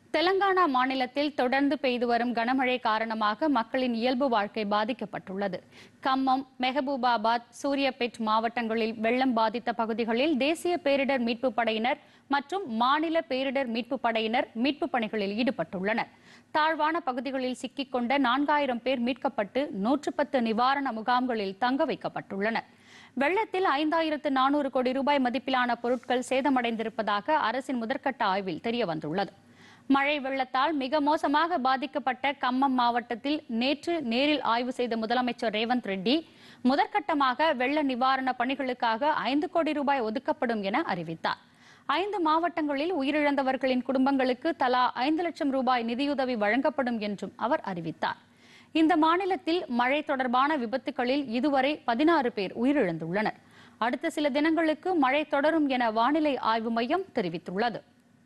தெலங்கானா மாநிலத்தில் தொடர்ந்து பெய்து வரும் கனமழை காரணமாக மக்களின் இயல்பு வாழ்க்கை பாதிக்கப்பட்டுள்ளது கம்மம் மெஹபூபாபாத் சூரியபேட் மாவட்டங்களில் வெள்ளம் பாதித்த பகுதிகளில் தேசிய பேரிடர் மீட்புப் படையினர் மற்றும் மாநில பேரிடர் மீட்புப் படையினர் மீட்புப் பணிகளில் ஈடுபட்டுள்ளனர் தாழ்வான பகுதிகளில் சிக்கிக்கொண்ட நான்காயிரம் பேர் மீட்கப்பட்டு நூற்று பத்து நிவாரண முகாம்களில் தங்க வைக்கப்பட்டுள்ளனர் வெள்ளத்தில் ஐந்தாயிரத்து நானூறு கோடி ரூபாய் மதிப்பிலான பொருட்கள் சேதமடைந்திருப்பதாக அரசின் முதற்கட்ட ஆய்வில் தெரியவந்துள்ளது மழை வெள்ளத்தால் மிக மோசமாக பாதிக்கப்பட்ட கம்மம் மாவட்டத்தில் நேற்று நேரில் ஆய்வு செய்த முதலமைச்சர் ரேவந்த் ரெட்டி முதற்கட்டமாக வெள்ள நிவாரண பணிகளுக்காக ஐந்து கோடி ரூபாய் ஒதுக்கப்படும் என அறிவித்தார் ஐந்து மாவட்டங்களில் உயிரிழந்தவர்களின் குடும்பங்களுக்கு தலா ஐந்து லட்சம் ரூபாய் நிதியுதவி வழங்கப்படும் என்றும் அவர் அறிவித்தார் இந்த மாநிலத்தில் மழை தொடர்பான விபத்துகளில் இதுவரை பதினாறு பேர் உயிரிழந்துள்ளனர் அடுத்த சில தினங்களுக்கு மழை தொடரும் என வானிலை ஆய்வு மையம் தெரிவித்துள்ளது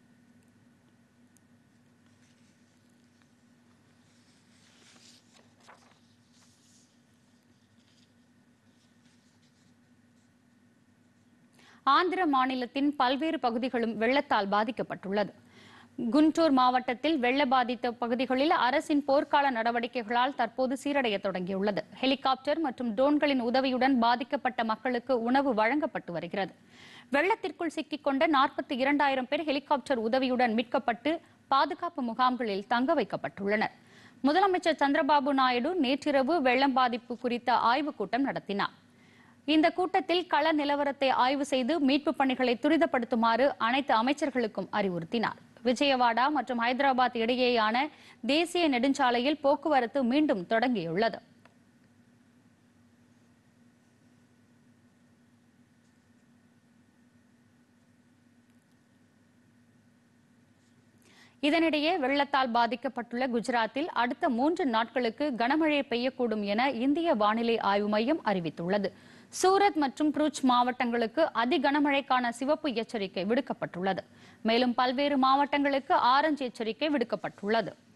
ஆந்திர மாநிலத்தின் பல்வேறு பகுதிகளும் வெள்ளத்தால் பாதிக்கப்பட்டுள்ளது குண்டூர் மாவட்டத்தில் வெள்ள பாதித்த பகுதிகளில் அரசின் போர்க்கால நடவடிக்கைகளால் தற்போது சீரடைய தொடங்கியுள்ளது ஹெலிகாப்டர் மற்றும் ட்ரோன்களின் உதவியுடன் பாதிக்கப்பட்ட மக்களுக்கு உணவு வழங்கப்பட்டு வருகிறது வெள்ளத்திற்குள் சிக்கிக்கொண்ட நாற்பத்தி இரண்டாயிரம் பேர் ஹெலிகாப்டர் உதவியுடன் மீட்கப்பட்டு பாதுகாப்பு முகாம்களில் தங்க வைக்கப்பட்டுள்ளனர் முதலமைச்சர் சந்திரபாபு நாயுடு நேற்றிரவு வெள்ளம் பாதிப்பு குறித்த ஆய்வுக் கூட்டம் நடத்தினார் இந்த கூட்டத்தில் கள நிலவரத்தை ஆய்வு செய்து மீட்பு பணிகளை துரிதப்படுத்துமாறு அனைத்து அமைச்சர்களுக்கும் அறிவுறுத்தினார் விஜயவாடா மற்றும் ஹைதராபாத் இடையேயான தேசிய நெடுஞ்சாலையில் போக்குவரத்து மீண்டும் தொடங்கியுள்ளது இதனிடையே வெள்ளத்தால் பாதிக்கப்பட்டுள்ள குஜராத்தில் அடுத்த மூன்று நாட்களுக்கு கனமழை பெய்யக்கூடும் என இந்திய வானிலை ஆய்வு மையம் அறிவித்துள்ளது சூரத் மற்றும் புருச் மாவட்டங்களுக்கு அதி கனமழைக்கான சிவப்பு எச்சரிக்கை விடுக்கப்பட்டுள்ளது மேலும் பல்வேறு மாவட்டங்களுக்கு ஆரஞ்சு எச்சரிக்கை விடுக்கப்பட்டுள்ளது